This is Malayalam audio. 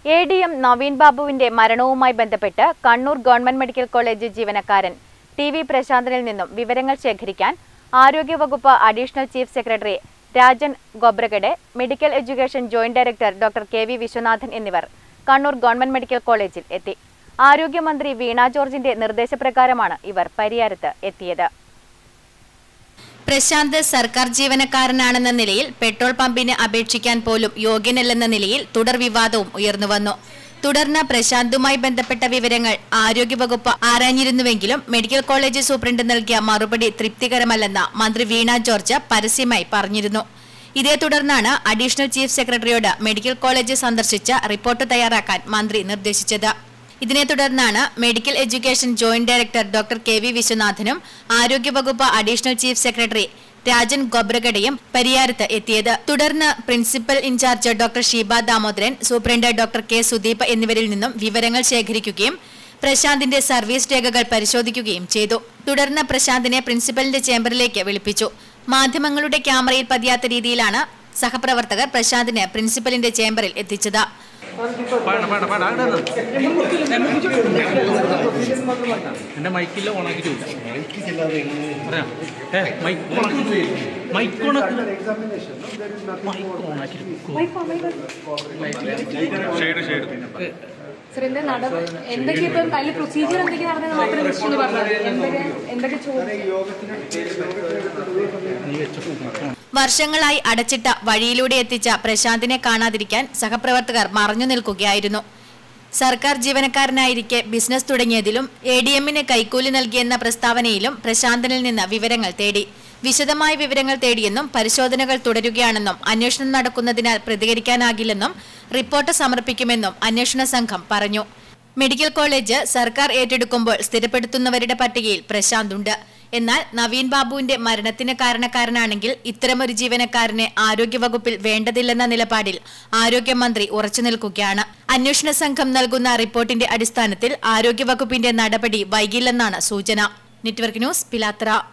എ ഡി എം നവീൻ ബാബുവിന്റെ മരണവുമായി ബന്ധപ്പെട്ട് കണ്ണൂർ ഗവൺമെന്റ് മെഡിക്കൽ കോളേജ് ജീവനക്കാരൻ ടി വി പ്രശാന്തനിൽ നിന്നും വിവരങ്ങൾ ശേഖരിക്കാൻ ആരോഗ്യവകുപ്പ് additional chief secretary Rajan Gobragade medical education joint director doctor K V Viswanathan എന്നിവർ കണ്ണൂർ ഗവൺമെന്റ് മെഡിക്കൽ കോളേജിൽ എത്തി ആരോഗ്യമന്ത്രി വീണ ജോർജിന്റെ നിർദ്ദേശപ്രകാരമാണ് ഇവർ പരിയാരത്ത് എത്തിയത് പ്രശാന്ത് സർക്കാർ ജീവനക്കാരനാണെന്ന നിലയിൽ പെട്രോൾ പമ്പിന് അപേക്ഷിക്കാൻ പോലും യോഗ്യനല്ലെന്ന നിലയിൽ തുടർ വിവാദവും ഉയർന്നുവന്നു തുടർന്ന് പ്രശാന്തുമായി ബന്ധപ്പെട്ട വിവരങ്ങൾ ആരോഗ്യവകുപ്പ് ആരാഞ്ഞിരുന്നുവെങ്കിലും മെഡിക്കൽ കോളേജ് സൂപ്രണ്ട് നൽകിയ മറുപടി തൃപ്തികരമല്ലെന്ന് മന്ത്രി വീണ ജോർജ് പരസ്യമായി പറഞ്ഞിരുന്നു ഇതേ തുടർന്നാണ് അഡീഷണൽ ചീഫ് സെക്രട്ടറിയോട് മെഡിക്കൽ കോളേജ് സന്ദർശിച്ച് റിപ്പോർട്ട് തയ്യാറാക്കാൻ മന്ത്രി നിർദ്ദേശിച്ചത് ഇതിനെ തുടർന്നാണ് medical education joint director doctor K V വിശ്വനാഥനും ആരോഗ്യവകുപ്പ് അഡീഷണൽ ചീഫ് സെക്രട്ടറി രാജൻ ഗൊബ്രഗഡയും പരിയാരത്ത് എത്തിയത് തുടർന്ന് principal incharge doctor Sheeba Damodaran superintendent doctor K Sudeep എന്നിവരിൽ നിന്നും വിവരങ്ങൾ ശേഖരിക്കുകയും പ്രശാന്തിന്റെ സർവീസ് രേഖകൾ പരിശോധിക്കുകയും ചെയ്തു തുടർന്ന് പ്രശാന്തിനെ പ്രിൻസിപ്പലിന്റെ ചേംബറിലേക്ക് വിളിപ്പിച്ചു മാധ്യമങ്ങളുടെ ക്യാമറയിൽ പതിയാത്ത രീതിയിലാണ് സഹപ്രവർത്തകർ പ്രശാന്തിനെ പ്രിൻസിപ്പലിന്റെ ചേംബറിൽ എത്തിച്ചത് പാടണം പാടണം പാടണം അവിടെ എന്റെ മൈക്കില്ല ഓണാക്കിട്ടില്ല പറയാം ഏ മൈക്ക് ഓണാക്കി മൈക്ക് ഓണാക്കി മൈക്ക് ഓണാക്കി സർ എന്താ നട എന്തൊക്കെ ഇപ്പം അതിൽ പ്രൊസീജിയർ എന്തൊക്കെ നടന്നത് മാത്രമേ ജസ്റ്റ് ഒന്ന് പറഞ്ഞത് എന്തൊക്കെ എന്തൊക്കെ ചോദിച്ചു വർഷങ്ങളായി അടച്ചിട്ട വഴിയിലൂടെ എത്തിച്ച പ്രശാന്തിനെ കാണാതിരിക്കാൻ സഹപ്രവർത്തകർ മറഞ്ഞു നിൽക്കുകയായിരുന്നു സർക്കാർ ജീവനക്കാരനായിരിക്കെ ബിസിനസ് തുടങ്ങിയതിലും എ ഡി എമ്മിന് കൈക്കൂലി നൽകിയെന്ന പ്രസ്താവനയിലും പ്രശാന്തനിൽ നിന്ന് വിവരങ്ങൾ തേടി വിശദമായ വിവരങ്ങൾ തേടിയെന്നും പരിശോധനകൾ തുടരുകയാണെന്നും അന്വേഷണം നടക്കുന്നതിനാൽ പ്രതികരിക്കാനാകില്ലെന്നും റിപ്പോർട്ട് സമർപ്പിക്കുമെന്നും അന്വേഷണ സംഘം പറഞ്ഞു മെഡിക്കൽ കോളേജ് സർക്കാർ ഏറ്റെടുക്കുമ്പോൾ സ്ഥിരപ്പെടുത്തുന്നവരുടെ പട്ടികയിൽ പ്രശാന്ത് ഉണ്ട് എന്നാൽ നവീൻ ബാബുവിന്റെ മരണത്തിന് കാരണക്കാരനാണെങ്കിൽ ഇത്തരമൊരു ജീവനക്കാരനെ ആരോഗ്യവകുപ്പിൽ വേണ്ടതില്ലെന്ന നിലപാടിൽ ആരോഗ്യമന്ത്രി ഉറച്ചു നിൽക്കുകയാണ് അന്വേഷണ സംഘം നൽകുന്ന റിപ്പോർട്ടിന്റെ അടിസ്ഥാനത്തിൽ ആരോഗ്യവകുപ്പിന്റെ നടപടി വൈകില്ലെന്നാണ് സൂചന നെറ്റ്വർക്ക് ന്യൂസ് പിലാത്ര